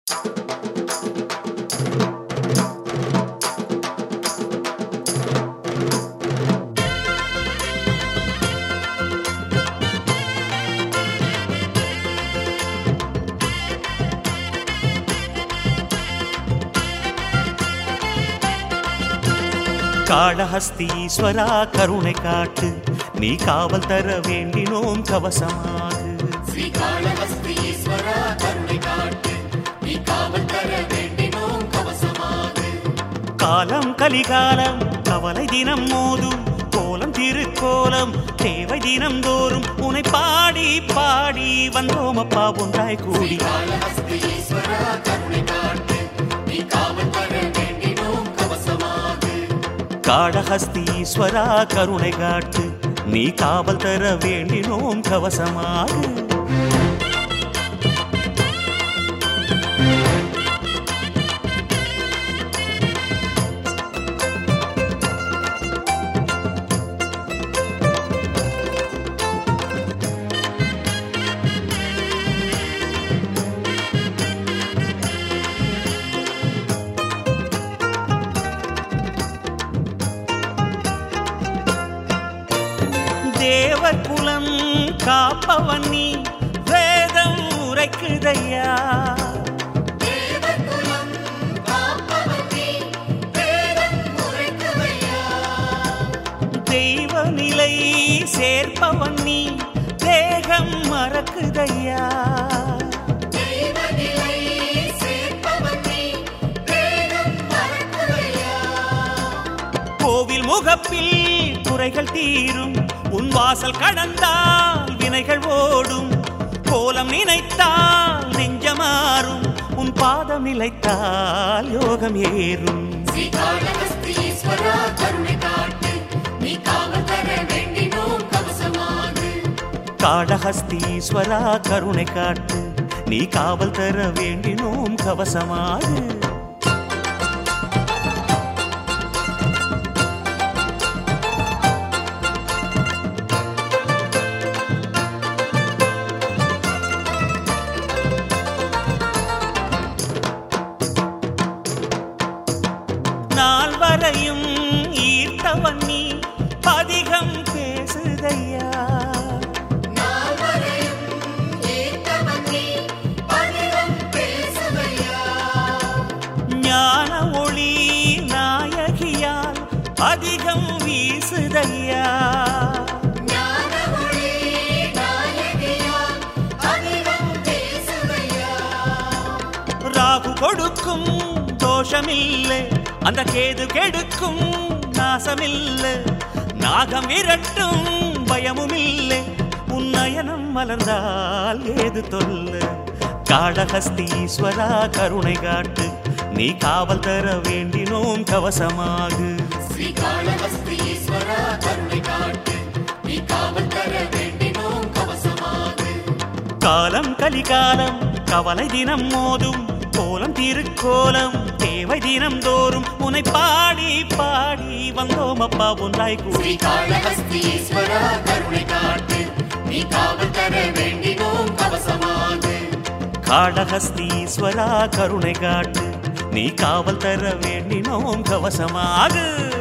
காளஹஸ்தீஸ்வரா கருணை காட்டு நீ காவல் தர வேண்டினோம் கவசமாகு ஸ்ரீகாளஹஸ்தீஸ்வரா கருணை காட்டு நீ காவல் தர வேண்டினோம் கவசமாக காலம் கலிகாலம் கவலை தினம் மோதும் கோலம் திருக்கோலம் தேவை தினம் தோறும் உனை பாடி பாடி வந்தோம் அப்பா ஒன்றாய் கூடி காளஹஸ்தீஸ்வரா கருணை காட்டு நீ காவல் தர வேண்டினோம் கவசமாக காளஹஸ்தீஸ்வரா கருணை காட்டு நீ காவல் தர வேண்டினோம் கவசமாகு தேவர் குலம் காப்பவன் நீ வேதம் உரைக்குதையா தேவகுலம் காப்பவனே வேதம் உரைக்குவையா தெய்வ நிலை சேர்ப்பவன் நீ தேகம் மறக்குதையா தெய்வநிலை சேர்ப்பவனே வேதம் மறக்குவையா கோவில் முகப்பில் குறைகள் தீரும் உன் வாசல் கடந்தால் வினைகள் ஓடும் கோலம் நினைத்தால் நெஞ்சமாறும் உன் பாதம் நிலைத்தால் யோகம் ஏறும் ஸ்ரீகாளஹஸ்தீஸ்வரா கருணை காட்டு நீ காவல் தர வேண்டினோம் கவசமாக காளஹஸ்தீஸ்வரா கருணை காட்டு நீ காவல் தர வேண்டினோம் கவசமாகு நாள் வரையும் ஈர்த்தவன் நீ அதிகம் பேசுதையா நால்வரையும் ஏத்தவனே பதிலும் பேசுவையா ஞான ஒளி நாயகியால் அதிகம் வீசுதையா ஞான ஒளி நாயகியால் அதிலும் பேசுவையா ராகு கொடுக்கும் தோஷமில்லை அந்த கேது கெடுக்கும் நாசமில்லை நாகம் விரட்டும் பயமும் இல்லை உன்னயனம் மலர்ந்தால் ஏது தொல்ல காளஹஸ்தீஸ்வரா கருணை காட்டு நீ காவல் தர வேண்டினோம் கவசமாகு ஸ்ரீகாளஹஸ்தீஸ்வரா கருணை காட்டு நீ காவல் தர வேண்டினோம் கவசமாக காலம் கலிகாலம் கவலை தினம் மோதும் கோலம் திருக்கோலம் தேவை தினம் தோறும் உனை பாடி பாடி வந்தோம் அப்பா ஒன்றாய் கூடி ஸ்ரீகாளஹஸ்தீஸ்வரா கருணை காட்டு நீ காவல் தர வேண்டினோம் கவசமாக காளஹஸ்தீஸ்வரா கருணை காட்டு நீ காவல் தர வேண்டினோம் கவசமாகு